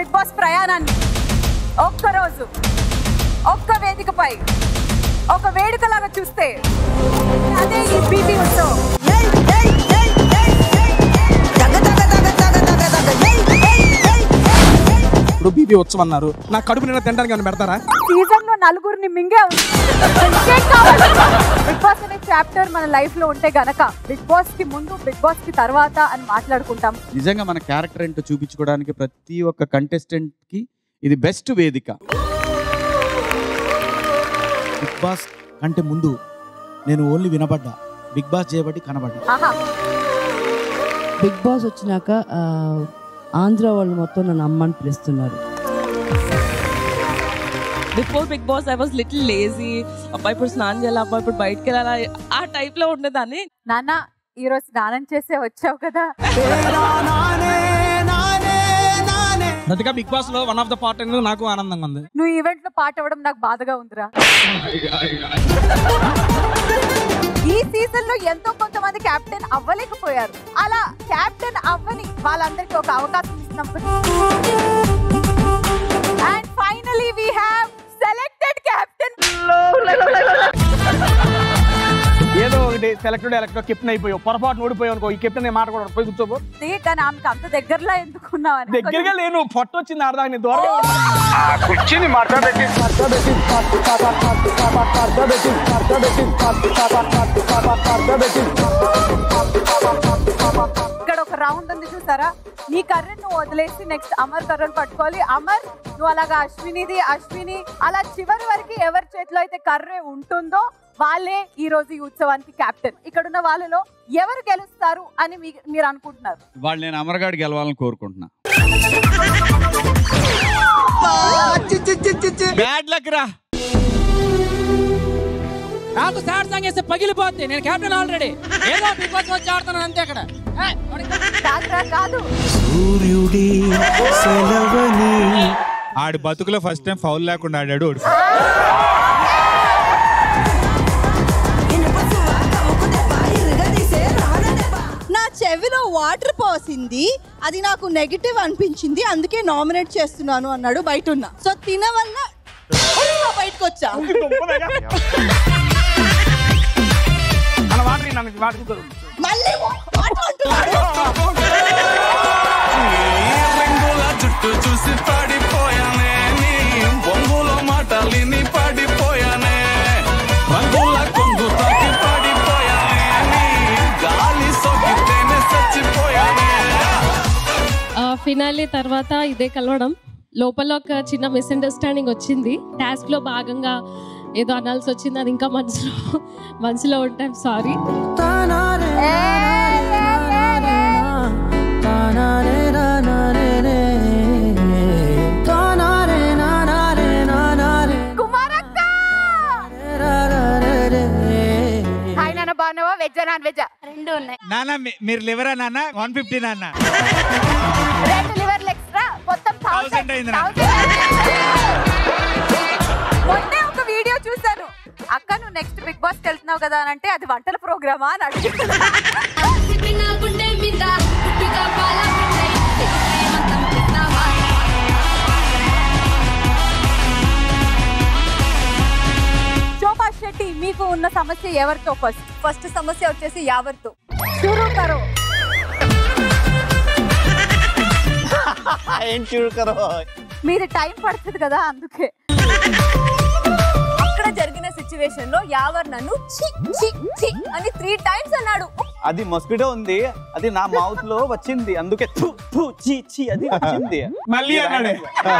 Big boss ప్రయాణాన్ని ఒక్కరోజు ఒక్క వేదికపై ఒక వేడుకలాగా చూస్తే అదే ఈ బీబీ ఉత్సవం ఇప్పుడు బీబీ ఉత్సవం అన్నారు నా కడుపు నిండా తినడానికి ఏమైనా పెడతారా సీజన్ లో నలుగురిని మింగే ఉంది ఇంకేం కావాలి? బిగ్ బాస్ అనే చాప్టర్ మన లైఫ్ లో ఉంటే గనక బిగ్ బాస్ కి ముందు బిగ్ బాస్ కి తర్వాత అని మాట్లాడుకుంటాం నిజంగా మన క్యారెక్టర్ ఏంటో చూపించుకోవడానికి ప్రతి ఒక్క కంటెస్టెంట్ కి ఇది బెస్ట్ వేదిక బిగ్ బాస్ కంటే ముందు నేను ఓన్లీ వినబడ్డా బిగ్ బాస్ చేయబట్టి కనబడ్డా ఆహా బిగ్ బాస్ వచ్చినాక ఆ, ఆంధ్ర వాళ్ళు మొత్తం నన్ను అమ్మని పిలుస్తున్నారు before big boss I was little lazy అబ్బాయి ఇప్పుడు స్నానం చేయాలి అబ్బాయి ఇప్పుడు బయటకు వెళ్ళాలి ఆ టైప్ లో ఉండేదాన్ని నాన్న ఈ రోజు స్నానం చేసే వచ్చావు కదా ప్రతిగా బిగ్ బాస్ లో వన్ ఆఫ్ ద పార్ట్ అనేది నాకు ఆనందంగా ఉంది నువ్వు ఈవెంట్ లో పాట అవ్వడం నాకు బాధగా ఉందిరా ఈ సీజన్ లో ఎంతో కొంతమంది కెప్టెన్ అవ్వలేకపోయారు అలా కెప్టెన్ అవ్వని వాళ్ళందరికీ ఒక అవకాశం ఇచ్చినప్పుడు and finally we have selected captain ఏదో ఒకటి సెలెక్టెడ్ ఎలక్టెడ్ కెప్టెన్ అయిపోయావు పొరపాటు ఓడిపోయావు అనుకో ఈ కెప్టెన్ మాట కూడా పోయి కూర్చోబో కానీ ఆమెకు అంత దగ్గరలో ఎందుకున్నావని దగ్గరగా లేను పొట్ట వచ్చింది ఆడదాకా నేను దూరంగా ఉన్నా. ఇక్కడ ఒక రౌండ్ ఉంది చూసారా నీ కర్రను నువ్వు వదిలేసి నెక్స్ట్ అమర్ కర్రను పట్టుకోవాలి అమర్ నువ్వు అలాగా అశ్వినిది అశ్విని అలా చివరి వరకు ఎవరి చేతిలో అయితే కర్రే ఉంటుందో వాళ్ళే ఈ రోజు ఈ ఉత్సవానికి కెప్టెన్ ఇక్కడ ఉన్న వాళ్ళలో ఎవరు గెలుస్తారు అని మీ- మీరు అనుకుంటున్నారు వాళ్ళు నేను అమరగాడు గెలవాలని కోరుకుంటున్నా బ్యాడ్ లక్ రా నాకు సాడ్ సాంగ్ వేస్తే పగిలిపోద్ది నేను కెప్టెన్ ఆల్రెడీ ఏదో బిగ్ బాస్ వచ్చి ఆడుతున్నాను అంతే అక్కడ ఏయ్, వాడికి- కాదురా కాదు సూర్యుడి సెలవని ఆడి బతుకులో ఫస్ట్ టైం ఫౌల్ లేకుండా ఆడాడు ఓడి నా చెవిలో వాటర్ పోసింది అది నాకు నెగిటివ్ అనిపించింది అందుకే నామినేట్ చేస్తున్నాను అన్నాడు బయట ఉన్నా సో తిన వల్ల బయటకు వచ్చా అలా వాటర్ నన్ను వాటర్ మళ్ళీ వాటర్ అంటున్నాడు చుట్టూ చూసి పడిపోయానే నీ బొంగులో మాటలిని పడిపోయానే రంగుల కొంగు తాకి పడిపోయానే నీ గాలి సోకితేనే చచ్చిపోయానే ఫినాలే తర్వాత ఇదే కలవడం లోపల ఒక చిన్న మిస్అండర్స్టాండింగ్ వచ్చింది టాస్క్ లో భాగంగా ఏదో అనాల్సి వచ్చింది అది ఇంకా మనసులో మనసులో ఉంటాం సారీ కుమారక్క హాయ్ నాన్న బాగున్నావా వెజ్ నాన్ వెజ్ రెండు ఉన్నాయి నాన్న మీ- మీరు లివరా నాన్న వన్ ఫిఫ్టీ నాన్న రెండు లివర్లు ఎక్స్ట్రా మొత్తం Thousand అయింది నా. మొన్నే ఒక వీడియో చూసాను అక్క నువ్వు నెక్స్ట్ బిగ్ బాస్ కి వెళ్తున్నావు కదా అని అంటే అది వంటల ప్రోగ్రామా అని అడుగుతున్నా శోభా శెట్టి మీకు ఉన్న సమస్య ఎవరితో ఫస్ట్ ఫస్ట్ సమస్య వచ్చేసి యావర్తో షురూ కరో ఏం చూడకరో మీది టైం పడుతుంది కదా అందుకే అక్కడ జరిగిన సిచ్యువేషన్ లో యావర్ నన్ను చి చి చి అని త్రీ టైమ్స్ అన్నాడు అది మస్కిటో ఉంది అది నా మౌత్ లో వచ్చింది అందుకే థు, థు, చి చి అది వచ్చింది మళ్ళీ అన్నాడే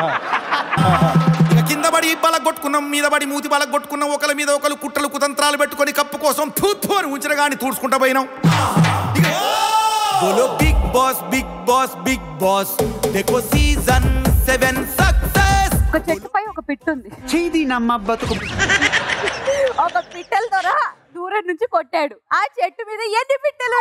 ఇక కింద పడి బల కొట్టుకున్నాం మీద పడి మూతి బల కొట్టుకున్నాం ఒకరి మీద ఒకరు కుట్రలు కుతంత్రాలు పెట్టుకొని కప్పు కోసం థూ థూ అని ఉంచరగాని తూడ్చుకుంటా పోయినాం ఇక బోలో big boss big boss big boss देखो సీజన్ సెవెన్ సక్సెస్ ఒక చెట్టుపై ఒక పిట్టు ఉంది చేది నమ్మ బతుకు ఒక పిట్టల ద్వారా దూరం నుంచి కొట్టాడు ఆ చెట్టు మీద ఎన్ని పిట్టలు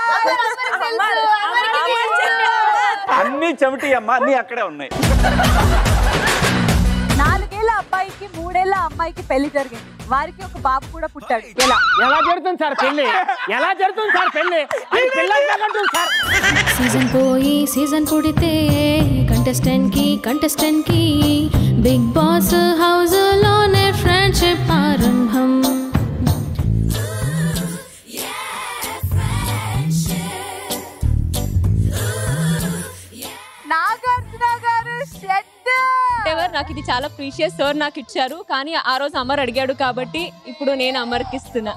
అన్ని చెమటి అమ్మ అన్ని అక్కడే ఉన్నాయి నాలుగేళ్ల అబ్బాయికి మూడేళ్ల అమ్మాయికి పెళ్లి జరిగింది వారికి ఒక బాబు కూడా పుట్టాడు ఎలా ఎలా జరుగుతుంది సార్ పెళ్లి ఎలా జరుగుతుంది సార్ పెళ్లి అది పిల్లలు తగ్గట్టుంది సార్ సీజన్ పోయి సీజన్ పుడితే కంటెస్టెంట్ కి కంటెస్టెంట్ కి బిగ్ బాస్ హౌస్ లోనే ఫ్రెండ్షిప్ ఆరంభం నాగార్జున గారు షెడ్ ఎవరు నాకు ఇది చాలా ప్రీషియస్ సార్ నాకు ఇచ్చారు కానీ ఆ రోజు అమర్ అడిగాడు కాబట్టి ఇప్పుడు నేను అమర్కి ఇస్తున్నా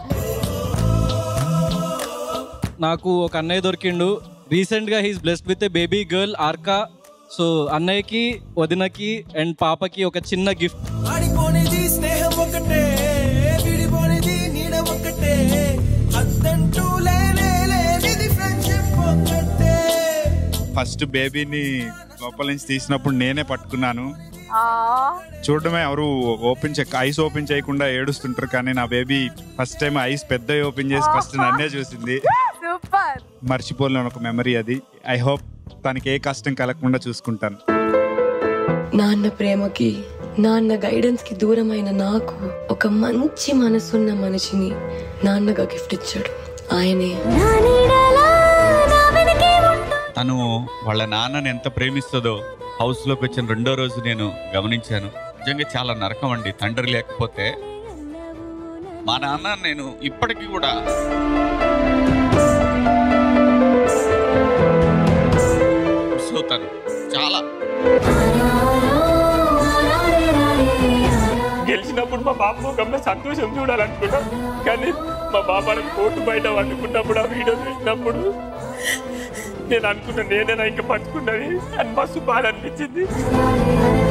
నాకు ఒక అన్నయ్య దొరికిండు రీసెంట్ గా he's blessed with baby girl Arka so అన్నయ్యకి వదినకి అండ్ పాపకి ఒక చిన్న గిఫ్ట్ ఆడిపోనిది స్నేహం ఒకటే విడిపోనిది నీడ ఒకటే అద్దంటూ లేనే లేనిది ఫ్రెండ్షిప్ ఒకటే ఫస్ట్ బేబీని లోపల నుంచి తీసినప్పుడు నేనే పట్టుకున్నాను చూడడమే ఎవరు ఓపెన్ చే ఐస్ ఓపెన్ చేయకుండా ఏడుస్తుంటారు కానీ నా బేబీ ఫస్ట్ టైం ఐస్ పెద్ద ఓపెన్ చేసి ఫస్ట్ నన్నే చూసింది సూపర్ మర్చిపోలేని ఒక మెమరీ అది ఐ హోప్ తనకి ఏ కష్టం కలగకుండా చూసుకుంటాను నాన్న ప్రేమకి నాన్న గైడెన్స్ కి దూరమైన నాకు ఒక మంచి మనసున్న మనిషిని నాన్నగా గిఫ్ట్ ఇచ్చాడు ఆయనే తను వాళ్ళ నాన్నని ఎంత ప్రేమిస్తుందో హౌస్ లోకి వచ్చిన రెండో రోజు నేను గమనించాను నిజంగా చాలా నరకం అండి తండ్రి లేకపోతే మా నాన్న నేను ఇప్పటికీ కూడా మిస్ అవుతాను చాలా గెలిచినప్పుడు మా బాబు ముఖంలో సంతోషం చూడాలనుకున్నా కానీ మా బాబాని కోర్టు బయట వండుకున్నప్పుడు ఆ వీడియో చూసినప్పుడు నేను అనుకున్నా నేనేనా ఇంకా పట్టుకున్నది అని మస్తు బాధ అనిపించింది